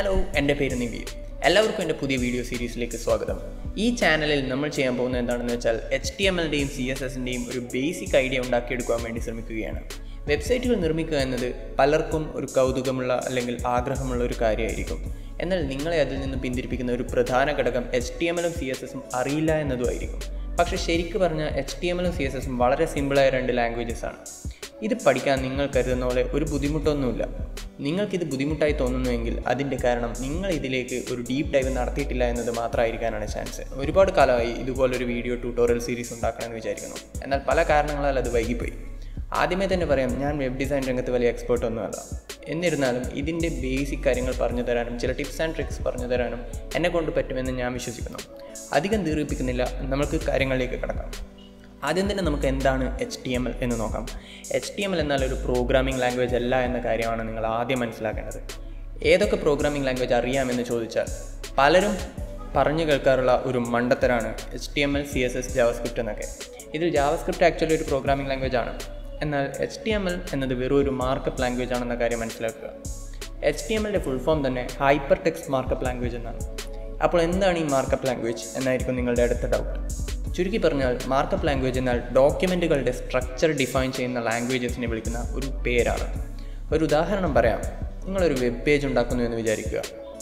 hello എൻ്റെ പേര് നിവീർ എല്ലാവർക്കും എൻ്റെ പുതിയ വീഡിയോ സീരീസിലേക്ക് സ്വാഗതം ഈ ചാനലിൽ നമ്മൾ ചെയ്യാൻ പോകുന്നത് എന്താണെന്ന് വെച്ചാൽ എച്ച് ടി എം എല്ലിൻ്റെയും സി എസ് എസിൻ്റെയും ഒരു ബേസിക് ഐഡിയ ഉണ്ടാക്കിയെടുക്കുവാൻ വേണ്ടി ശ്രമിക്കുകയാണ് വെബ്സൈറ്റുകൾ നിർമ്മിക്കുക എന്നത് പലർക്കും ഒരു കൗതുകമുള്ള അല്ലെങ്കിൽ ആഗ്രഹമുള്ള ഒരു കാര്യമായിരിക്കും എന്നാൽ നിങ്ങളെ അതിൽ നിന്ന് പിന്തിരിപ്പിക്കുന്ന ഒരു പ്രധാന ഘടകം എച്ച് ടി എം എല്ലും സി എസ് എസും അറിയില്ല എന്നതുമായിരിക്കും പക്ഷേ ശരിക്കും പറഞ്ഞാൽ എച്ച് ടി എം എല്ലും സി എസ് എസും വളരെ സിമ്പിളായ രണ്ട് ലാംഗ്വേജസ് ആണ് ഇത് പഠിക്കാൻ നിങ്ങൾ കരുതുന്ന പോലെ ഒരു ബുദ്ധിമുട്ടൊന്നുമില്ല നിങ്ങൾക്കിത് ബുദ്ധിമുട്ടായി തോന്നുന്നുവെങ്കിൽ അതിൻ്റെ കാരണം നിങ്ങൾ ഇതിലേക്ക് ഒരു ഡീപ്പ് ഡൈവ് നടത്തിയിട്ടില്ല എന്നത് മാത്രമായിരിക്കാനാണ് ചാൻസ് ഒരുപാട് കാലമായി ഇതുപോലൊരു വീഡിയോ ട്യൂട്ടോറിയൽ സീരീസ് ഉണ്ടാക്കണമെന്ന് വിചാരിക്കുന്നു എന്നാൽ പല കാരണങ്ങളാൽ അത് വൈകിപ്പോയി ആദ്യമേ തന്നെ പറയാം ഞാൻ വെബ് ഡിസൈൻ രംഗത്ത് വലിയ എക്സ്പേർട്ട് ഒന്നുമല്ല എന്നിരുന്നാലും ഇതിൻ്റെ ബേസിക് കാര്യങ്ങൾ പറഞ്ഞു തരാനും ചില ടിപ്സ് ആൻഡ് ട്രിക്സ് പറഞ്ഞു തരാനും എന്നെ കൊണ്ട് പറ്റുമെന്ന് ഞാൻ വിശ്വസിക്കുന്നു അധികം ദീർഘിപ്പിക്കുന്നില്ല നമുക്ക് കാര്യങ്ങളിലേക്ക് കിടക്കാം ആദ്യം തന്നെ നമുക്ക് എന്താണ് എച്ച് ടി എം എൽ എന്ന് നോക്കാം എച്ച് ടി എം എൽ എന്നാൽ ഒരു പ്രോഗ്രാമിംഗ് ലാംഗ്വേജ് അല്ല എന്ന കാര്യമാണ് നിങ്ങൾ ആദ്യം മനസ്സിലാക്കേണ്ടത് ഏതൊക്കെ പ്രോഗ്രാമിംഗ് ലാംഗ്വേജ് അറിയാമെന്ന് ചോദിച്ചാൽ പലരും പറഞ്ഞു കേൾക്കാറുള്ള ഒരു മണ്ടത്തരാണ് H T M L C S S JavaScript എന്നൊക്കെ ഇതിൽ ജാവസ്ക്രിപ്റ്റ് ആക്ച്വലി ഒരു പ്രോഗ്രാമിംഗ് ലാംഗ്വേജ് ആണ് എന്നാൽ എച്ച് ടി എം എൽ എന്നത് വെറും ഒരു മാർക്കപ്പ് ലാംഗ്വേജ് ആണെന്ന കാര്യം മനസ്സിലാക്കുക എച്ച് ടി എം എല്ലിൻ്റെ ഫുൾ ഫോം തന്നെ ഹൈപ്പർ ടെക്സ്റ്റ് മാർക്കപ്പ് ലാംഗ്വേജ് എന്നാണ് അപ്പോൾ എന്താണ് ഈ മാർക്കപ്പ് ലാംഗ്വേജ് എന്നായിരിക്കും നിങ്ങളുടെ അടുത്ത ഡൗട്ട് ചുരുക്കി പറഞ്ഞാൽ മാർക്കപ്പ് ലാംഗ്വേജ് എന്നാൽ ഡോക്യുമെൻറ്റുകളുടെ സ്ട്രക്ചർ ഡിഫൈൻ ചെയ്യുന്ന ലാംഗ്വേജസിനെ വിളിക്കുന്ന ഒരു പേരാണ് ഒരു ഉദാഹരണം പറയാം നിങ്ങളൊരു വെബ് പേജ് ഉണ്ടാക്കുന്നു എന്ന് വിചാരിക്കുക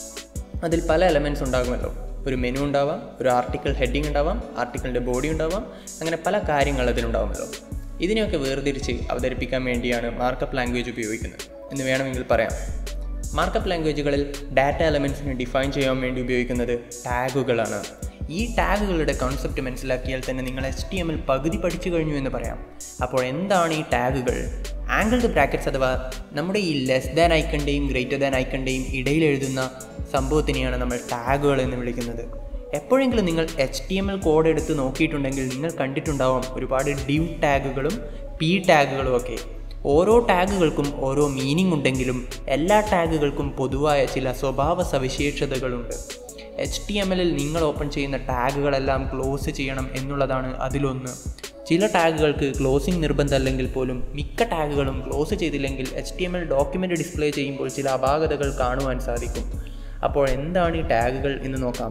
അതിൽ പല എലമെൻറ്റ്സ് ഉണ്ടാകുമല്ലോ ഒരു മെനു ഉണ്ടാവാം ഒരു ആർട്ടിക്കിൾ ഹെഡിങ് ഉണ്ടാവാം ആർട്ടിക്കിളിൻ്റെ ബോഡി ഉണ്ടാവാം അങ്ങനെ പല കാര്യങ്ങൾ അതിലുണ്ടാവുമല്ലോ ഇതിനെയൊക്കെ വേർതിരിച്ച് അവതരിപ്പിക്കാൻ വേണ്ടിയാണ് മാർക്കപ്പ് ലാംഗ്വേജ് ഉപയോഗിക്കുന്നത് എന്ന് വേണമെങ്കിൽ പറയാം മാർക്കപ്പ് ലാംഗ്വേജുകളിൽ ഡാറ്റ എലമെൻറ്റ്സിനെ ഡിഫൈൻ ചെയ്യാൻ വേണ്ടി ഉപയോഗിക്കുന്നത് ടാഗുകളാണ് ഈ ടാഗുകളുടെ കോൺസെപ്റ്റ് മനസ്സിലാക്കിയാൽ തന്നെ നിങ്ങൾ എച്ച് ടി എമ്മിൽ പകുതി പഠിച്ചു കഴിഞ്ഞു എന്ന് പറയാം അപ്പോൾ എന്താണ് ഈ ടാഗുകൾ ആംഗിൾഡ് ബ്രാക്കറ്റ്സ് അഥവാ നമ്മുടെ ഈ ലെസ് ദാൻ ഐക്കണിൻ്റെയും ഗ്രേറ്റർ ദാൻ ഐക്കണിൻ്റെയും ഇടയിൽ എഴുതുന്ന സംഭവത്തിനെയാണ് നമ്മൾ ടാഗുകൾ എന്ന് വിളിക്കുന്നത് എപ്പോഴെങ്കിലും നിങ്ങൾ H T M L code എടുത്ത് നോക്കിയിട്ടുണ്ടെങ്കിൽ നിങ്ങൾ കണ്ടിട്ടുണ്ടാവും ഒരുപാട് ഡിവ് ടാഗുകളും പി ടാഗുകളും ഒക്കെ ഓരോ ടാഗുകൾക്കും ഓരോ മീനിങ് ഉണ്ടെങ്കിലും എല്ലാ ടാഗുകൾക്കും പൊതുവായ ചില സ്വഭാവ സവിശേഷതകളുണ്ട് എച്ച് ടി എം എല്ലിൽ നിങ്ങൾ ഓപ്പൺ ചെയ്യുന്ന ടാഗുകളെല്ലാം ക്ലോസ് ചെയ്യണം എന്നുള്ളതാണ് അതിലൊന്ന് ചില ടാഗുകൾക്ക് ക്ലോസിംഗ് നിർബന്ധമല്ലെങ്കിൽ പോലും മിക്ക ടാഗുകളും ക്ലോസ് ചെയ്തില്ലെങ്കിൽ H T M L document display ചെയ്യുമ്പോൾ ചില അപാകതകൾ കാണുവാൻ സാധിക്കും അപ്പോൾ എന്താണ് ഈ ടാഗുകൾ എന്ന് നോക്കാം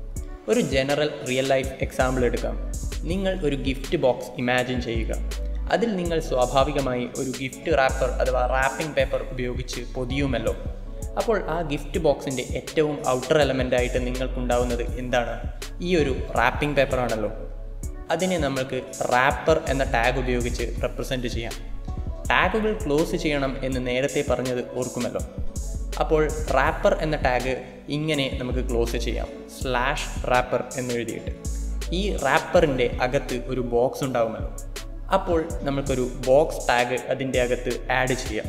ഒരു ജനറൽ റിയൽ ലൈഫ് എക്സാമ്പിൾ എടുക്കാം നിങ്ങൾ ഒരു ഗിഫ്റ്റ് ബോക്സ് ഇമാജിൻ ചെയ്യുക അതിൽ നിങ്ങൾ സ്വാഭാവികമായി ഒരു ഗിഫ്റ്റ് റാപ്പർ അഥവാ റാപ്പിംഗ് പേപ്പർ ഉപയോഗിച്ച് പൊതിയുമല്ലോ അപ്പോൾ ആ ഗിഫ്റ്റ് ബോക്സിൻ്റെ ഏറ്റവും ഔട്ടർ എലമെൻ്റായിട്ട് നിങ്ങൾക്കുണ്ടാവുന്നത് എന്താണ് ഈ ഒരു റാപ്പിംഗ് പേപ്പറാണല്ലോ അതിനെ നമ്മൾക്ക് റാപ്പർ എന്ന ടാഗ് ഉപയോഗിച്ച് റെപ്രസെൻറ്റ് ചെയ്യാം ടാഗുകൾ ക്ലോസ് ചെയ്യണം എന്ന് നേരത്തെ പറഞ്ഞത് ഓർക്കുമല്ലോ അപ്പോൾ റാപ്പർ എന്ന ടാഗ് ഇങ്ങനെ നമുക്ക് ക്ലോസ് ചെയ്യാം സ്ലാഷ് റാപ്പർ എന്ന് എഴുതിയിട്ട് ഈ റാപ്പറിൻ്റെ അകത്ത് ഒരു ബോക്സ് ഉണ്ടാവുമല്ലോ അപ്പോൾ നമുക്കൊരു ബോക്സ് ടാഗ് അതിൻ്റെ അകത്ത് ആഡ് ചെയ്യാം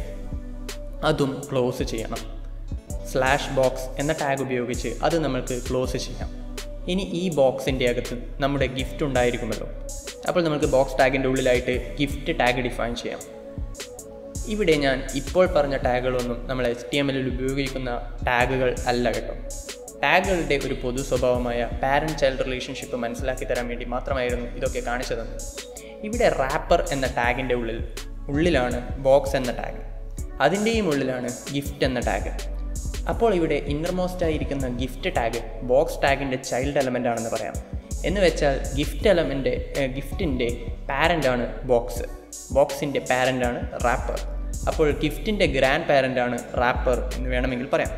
അതും ക്ലോസ് ചെയ്യണം സ്ലാഷ് ബോക്സ് എന്ന ടാഗ് ഉപയോഗിച്ച് അത് നമ്മൾക്ക് ക്ലോസ് ചെയ്യാം ഇനി ഈ ബോക്സിൻ്റെ അകത്ത് നമ്മുടെ ഗിഫ്റ്റ് ഉണ്ടായിരിക്കുമല്ലോ അപ്പോൾ നമുക്ക് ബോക്സ് ടാഗിൻ്റെ ഉള്ളിലായിട്ട് ഗിഫ്റ്റ് ടാഗ് ഡിഫൈൻ ചെയ്യാം ഇവിടെ ഞാൻ ഇപ്പോൾ പറഞ്ഞ ടാഗുകളൊന്നും നമ്മൾ എച്ച് ടി എം എല്ലിൽ ഉപയോഗിക്കുന്ന ടാഗുകൾ അല്ല കേട്ടോ ടാഗുകളുടെ ഒരു പൊതു സ്വഭാവമായ പാരൻറ്റ് ചൈൽഡ് റിലേഷൻഷിപ്പ് മനസ്സിലാക്കി തരാൻ വേണ്ടി മാത്രമായിരുന്നു ഇതൊക്കെ കാണിച്ചു തന്നത് ഇവിടെ റാപ്പർ എന്ന ടാഗിൻ്റെ ഉള്ളിൽ ഉള്ളിലാണ് ബോക്സ് എന്ന ടാഗ് അതിൻ്റെയും ഉള്ളിലാണ് ഗിഫ്റ്റ് എന്ന ടാഗ് അപ്പോൾ ഇവിടെ ഇന്നർമോസ്റ്റ് ആയിരിക്കുന്ന ഗിഫ്റ്റ് ടാഗ് ബോക്സ് ടാഗിൻ്റെ ചൈൽഡ് എലമെൻ്റ് ആണെന്ന് പറയാം എന്ന് വെച്ചാൽ ഗിഫ്റ്റ് എലമെൻ്റ് ഗിഫ്റ്റിൻ്റെ പാരൻ്റാണ് ബോക്സ് ബോക്സിൻ്റെ പാരൻ്റാണ് റാപ്പർ അപ്പോൾ ഗിഫ്റ്റിൻ്റെ ഗ്രാൻഡ് പാരൻ്റാണ് റാപ്പർ എന്ന് വേണമെങ്കിൽ പറയാം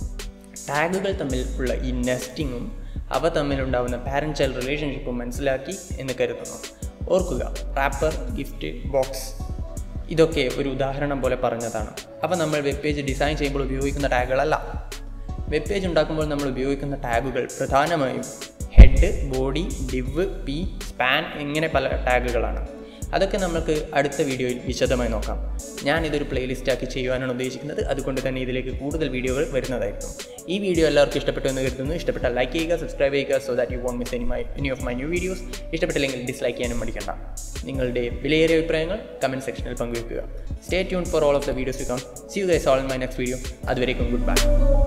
ടാഗുകൾ തമ്മിൽ ഉള്ള ഈ നെസ്റ്റിങ്ങും അവ തമ്മിലുണ്ടാകുന്ന പാരൻറ്റ് ചൈൽഡ് റിലേഷൻഷിപ്പും മനസ്സിലാക്കി എന്ന് കരുതുന്നു ഓർക്കുക റാപ്പർ ഗിഫ്റ്റ് ബോക്സ് ഇതൊക്കെ ഒരു ഉദാഹരണം പോലെ പറഞ്ഞതാണ് അവ നമ്മൾ വെബ് പേജ് ഡിസൈൻ ചെയ്യുമ്പോൾ ഉപയോഗിക്കുന്ന ടാഗുകളല്ല വെബ് പേജ് ഉണ്ടാക്കുമ്പോൾ നമ്മൾ ഉപയോഗിക്കുന്ന ടാഗുകൾ പ്രധാനമായും head body div P span ഇങ്ങനെ പല ടാഗുകളാണ് അതൊക്കെ നമുക്ക് അടുത്ത വീഡിയോയിൽ വിശദമായി നോക്കാം ഞാൻ ഇതൊരു പ്ലേലിസ്റ്റ് ആക്കി ചെയ്യുവാനാണ് ഉദ്ദേശിക്കുന്നത് അതുകൊണ്ട് തന്നെ ഇതിലേക്ക് കൂടുതൽ വീഡിയോകൾ വരുന്നതായിരിക്കും ഈ വീഡിയോ എല്ലാവർക്കും ഇഷ്ടപ്പെട്ടു എന്ന് കരുതുന്നു ഇഷ്ടപ്പെട്ടാൽ ലൈക്ക് ചെയ്യുക സബ്സ്ക്രൈബ് ചെയ്യുക so that you won't miss any my any of my new videos ഇഷ്ടപ്പെട്ടില്ലെങ്കിൽ ഡിസ്ലൈക്ക് ചെയ്യാനും മടിക്കണ്ട നിങ്ങളുടെ വിലയേറിയ അഭിപ്രായങ്ങൾ കമൻറ്റ് സെക്ഷനിൽ പങ്കുവയ്ക്കുക stay tune for all of the videos to come see you guys all in my next video അതുവരേക്കും good bye